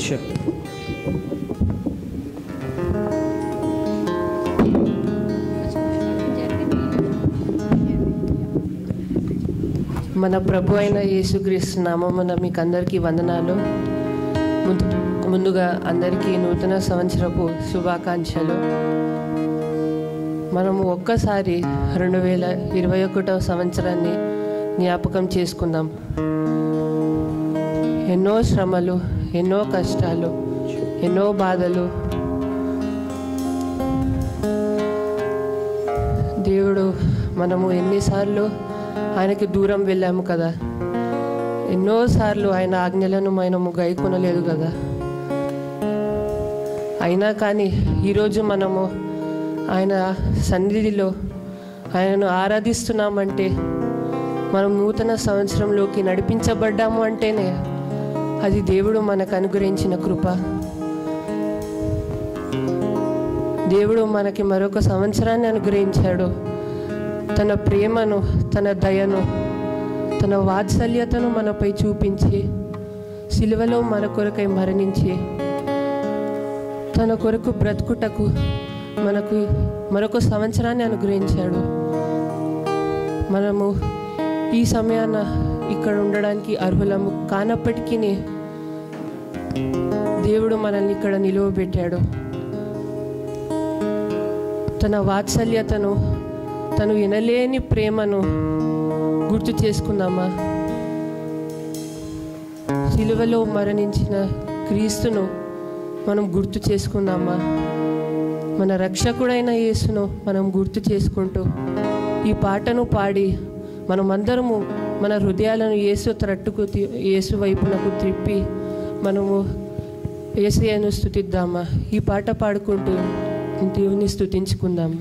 worship. మన ప్రభు అయిన యేసుక్రీస్తు నామమున మీకు అందరికీ వందనాలు ముందు ముందుగా అందరికీ నూతన సంవత్సరపు శుభాకాంక్షలు మనము ఒక్కసారి రెండు వేల ఇరవై ఒకటవ సంవత్సరాన్ని జ్ఞాపకం చేసుకుందాం ఎన్నో శ్రమలు ఎన్నో కష్టాలు ఎన్నో బాధలు దేవుడు మనము ఎన్నిసార్లు ఆయనకి దూరం వెళ్ళాము కదా ఎన్నోసార్లు ఆయన ఆజ్ఞలను మనము గైకొనలేదు కదా అయినా కానీ ఈరోజు మనము ఆయన సన్నిధిలో ఆయనను ఆరాధిస్తున్నామంటే మనం నూతన సంవత్సరంలోకి నడిపించబడ్డాము అంటేనే అది దేవుడు మనకు అనుగ్రహించిన కృప దేవుడు మనకి మరొక సంవత్సరాన్ని అనుగ్రహించాడు తన ప్రేమను తన దయను తన వాత్సల్యతను మనపై చూపించి సిలువలో మన కొరకై మరణించి తన కొరకు బ్రతుకుటకు మనకు మరొక సంవత్సరాన్ని అనుగ్రహించాడు మనము ఈ సమయాన ఇక్కడ ఉండడానికి అర్హులము కానప్పటికీ దేవుడు మనల్ని ఇక్కడ నిలువబెట్టాడు తన వాత్సల్యతను తను వినలేని ప్రేమను గుర్తు చేసుకుందామా సిలువలో మరణించిన క్రీస్తును మనం గుర్తు చేసుకుందామా మన రక్షకుడైన యేసును మనం గుర్తు చేసుకుంటూ ఈ పాటను పాడి మనమందరము మన హృదయాలను యేసు త్రట్టుకు తి- యేసు వైపునకు త్రిప్పి మనము ఏసయ్యను స్థుతిద్దామా ఈ పాట పాడుకుంటూ దేవుని స్థుతించుకుందాము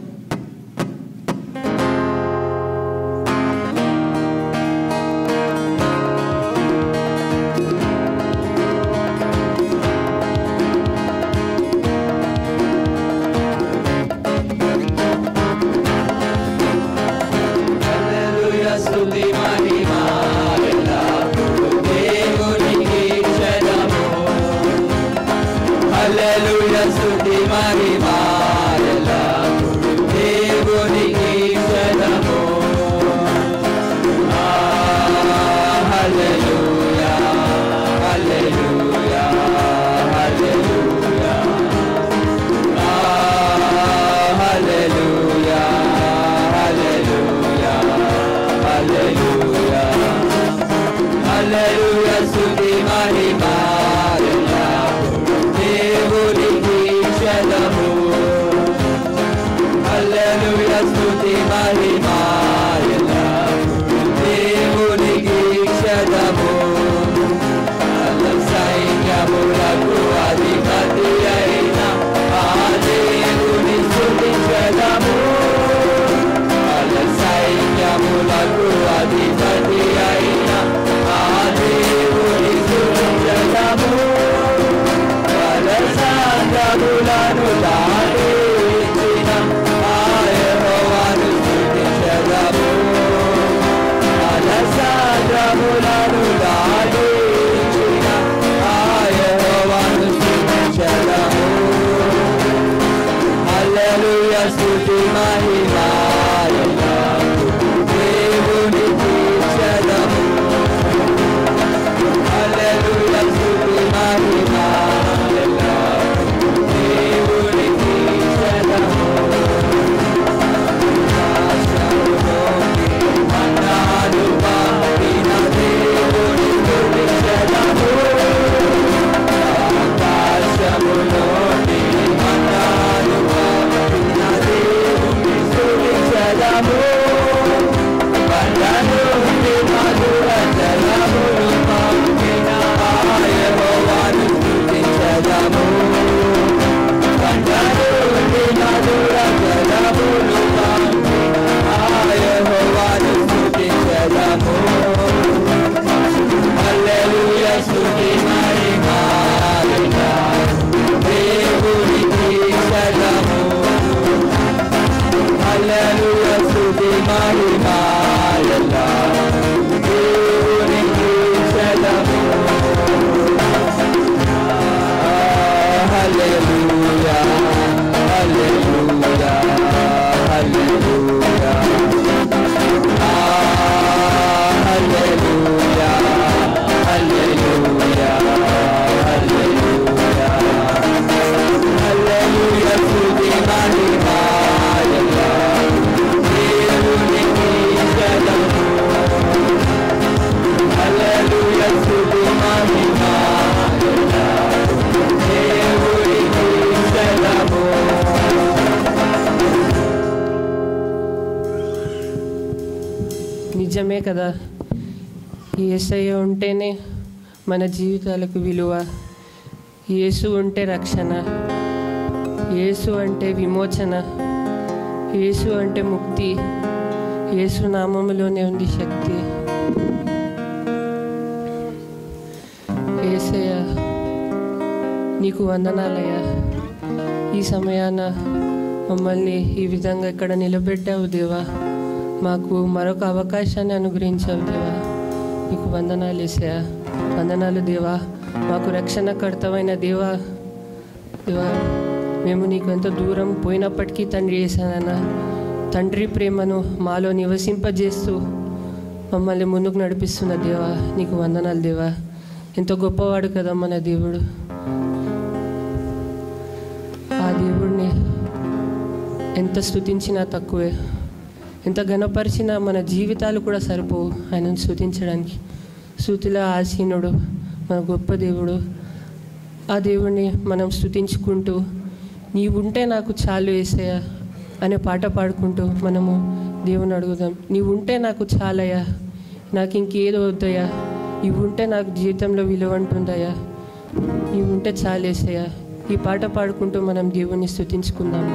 హల్లెలూయా స్తుతి మహిమా ఎల్లప్పుడూ దేవునికి సదము ఆ హల్లెలూయా హల్లెలూయా హల్లెలూయా ఆ హల్లెలూయా హల్లెలూయా హల్లెలూయా హల్లెలూయా స్తుతి మహిమా ఎల్లప్పుడూ దేవునికి సదము హల్లెలూయా స్తుతి మహిమా ఎల్లప్పుడూ దేవునికి సదము అల్ల సైన్యములకు అధిపతి అయిన ఆ దేవుని స్తుతించదము అల్ల సైన్యములకు అధిపతి అయిన ఆ దేవుని స్తుతించదము అల్ల సాగములను దాటించిన ఆ యెహోవాను స్తుతించదము అల్ల సాగములను దాటించిన ఆ యెహోవాను స్తుతించదము హల్లెలూయా స్తుతి మహిమా ఎల్లప్పుడూ దేవునికి చెదము హల్లెలూయా స్తుతి మహిమా ఎల్లప్పుడూ దేవునికి చెదము ఆకాశములోని మన్నాను పంపిన దేవుని స్తుతి చెదము ఆకాశములోని మన్నాను పంపిన దేవుని స్తుతించదము. బండ నుండి మధుర జలములు పంపిన ఆ యెహోవాను స్తుతించదము. బండ నుండి మధుర జలములు పంపిన ఆ యెహోవాను స్తుతించదము. హల్లెలూయా స్తుతి మహిమా దేవునికి సదము హల్లెలూయా స్తుతి మహిమా దేవునికి సదము కదా ఏసయ్య ఉంటేనే మన జీవితాలకు విలువ యేసు ఉంటే రక్షణ యేసు అంటే విమోచన యేసు అంటే ముక్తి యేసు నామములోనే ఉంది శక్తి ఏసయ్య నీకు వందనాలయ్యా ఈ సమయాన మమ్మల్ని ఈ విధంగా ఇక్కడ నిలబెట్టావు దేవా మాకు మరొక అవకాశాన్ని అనుగ్రహించావు దేవా నీకు వందనాలు వేసాయా వందనాలు దేవా మాకు రక్షణకర్తమైన దేవా దేవా మేము నీకు ఎంతో దూరం పోయినప్పటికీ తండ్రి చేశానన్న తండ్రి ప్రేమను మాలో నివసింపజేస్తూ మమ్మల్ని ముందుకు నడిపిస్తున్న దేవా నీకు వందనాలు దేవా ఎంతో గొప్పవాడు కదా మన దేవుడు ఆ దేవుడిని ఎంత స్థుతించినా తక్కువే ఎంత ఘనపరిచినా మన జీవితాలు కూడా సరిపోవు ఆయనను స్థుతించడానికి స్థుతిలో ఆసీనుడు మన గొప్ప దేవుడు ఆ దేవుడిని మనం స్థుతించుకుంటూ నీవుంటే నాకు చాలు వేసేయా అనే పాట పాడుకుంటూ మనము దేవుని అడుగుదాం నీవుంటే నాకు చాలయ్యా నాకు ఇంకేదో వద్దయ్యా ఇవి ఉంటే నాకు జీవితంలో విలువ ఉంటుందయ్యా ఇవి ఉంటే చాలేసయ్యా ఈ పాట పాడుకుంటూ మనం దేవుని స్థుతించుకుందాము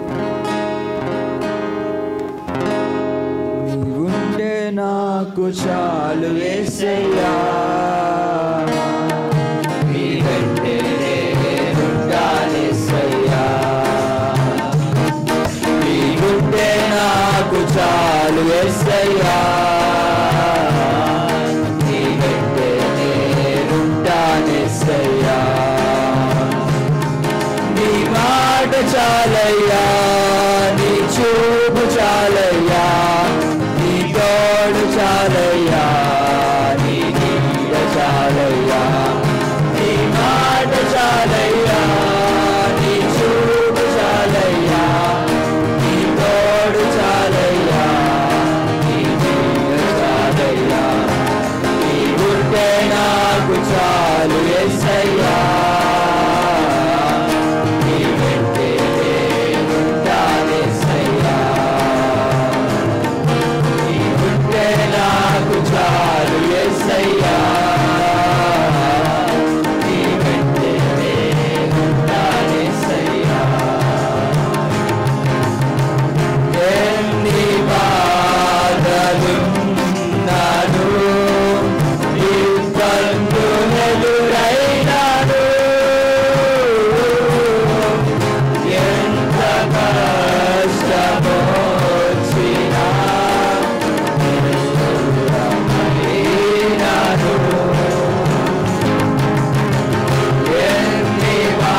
నీవుంటే నాకు చాలు వేసయ్యా నీ వెంటే నేనుండాలేసయ్యా నీవుంటే నాకు చాలు వేసయ్యా నీ వెంటే నేనుండాలేసయ్యా నీ మాట చాలయ్యా నీ చూపు చాలయ్యా నీ తోడు చాలయ్యా నీ నీడ చాలయ్యా నీ మాట చాలయ్యా నీ చూపు చాలయ్యా నీ తోడు చాలయ్యా నీ నీడ చాలయ్యా నీ ఉంటే నాకు చాలు ఎస్సయ్యా నీ వెంటే నేనుండాలేసయ్యా. నీ ఉంటే నాకు చాలు యేసయ్యా. నీ వెంటే నేనుండాలేసయ్యా. ఎన్ని బాధలున్నాను, ఇబ్బందులెదురైనాను. ఎంత కష్టమొచ్చినా నిలువమైనాను. ఎన్ని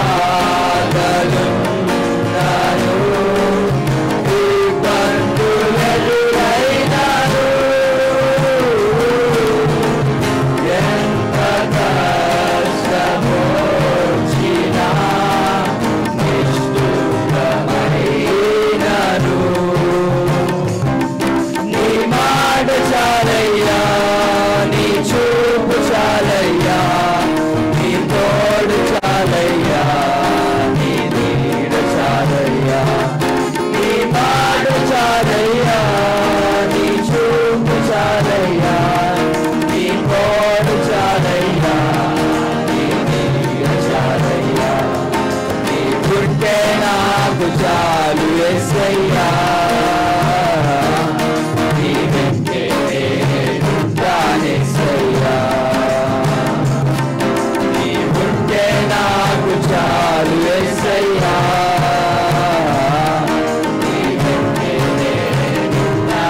బాధలున్నాను, ఇబ్బందులెదురైనాను. ఎంత కష్టమొచ్చినా నిష్ఠురమైనాను. నీ మాట చాలయ్యా నీ చూపు చాలయ్యా నీ తోడు చాలయ్యా నీ నీడ చాలయ్యా నీ మాట చాలయ్యా నీ చూపు చాలయ్యా నీ తోడు చాలయ్యా నీ నీడ చాలయ్యా నీ పుట్టే నాకు చాలు ఎస్సయ్యా నీ వెంటే నేనుంటానేసయ్యా నీ ఉంటే నాకు చాలు ఎస్సయ్యా నీ వెంటే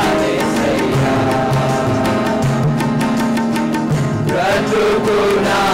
నేనుంటానేసయ్యా బ్రతుకు నా